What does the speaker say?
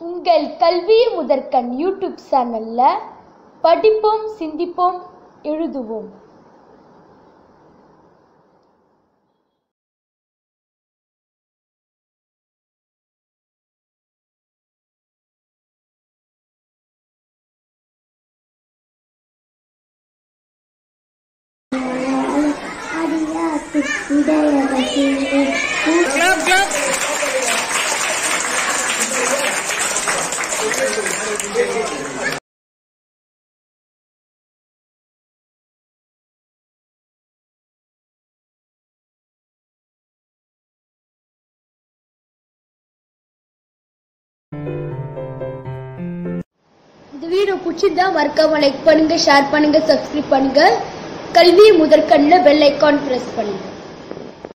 உங்கள் கல்வி முதற்கண் யூடியூப் சேனல்ல படிப்போம் சிந்திப்போம் எழுதுவோம் அறியாத்து இடையகத்திலே இந்த வீடியோ பிடிச்சிருந்தா மறக்காம லைக் பண்ணுங்க ஷேர் பண்ணுங்க சப்ஸ்கிரைப் பண்ணுங்க கல்வி முதற்கண்ணில் பெல் ஐக்கான் பிரஸ் பண்ணுங்க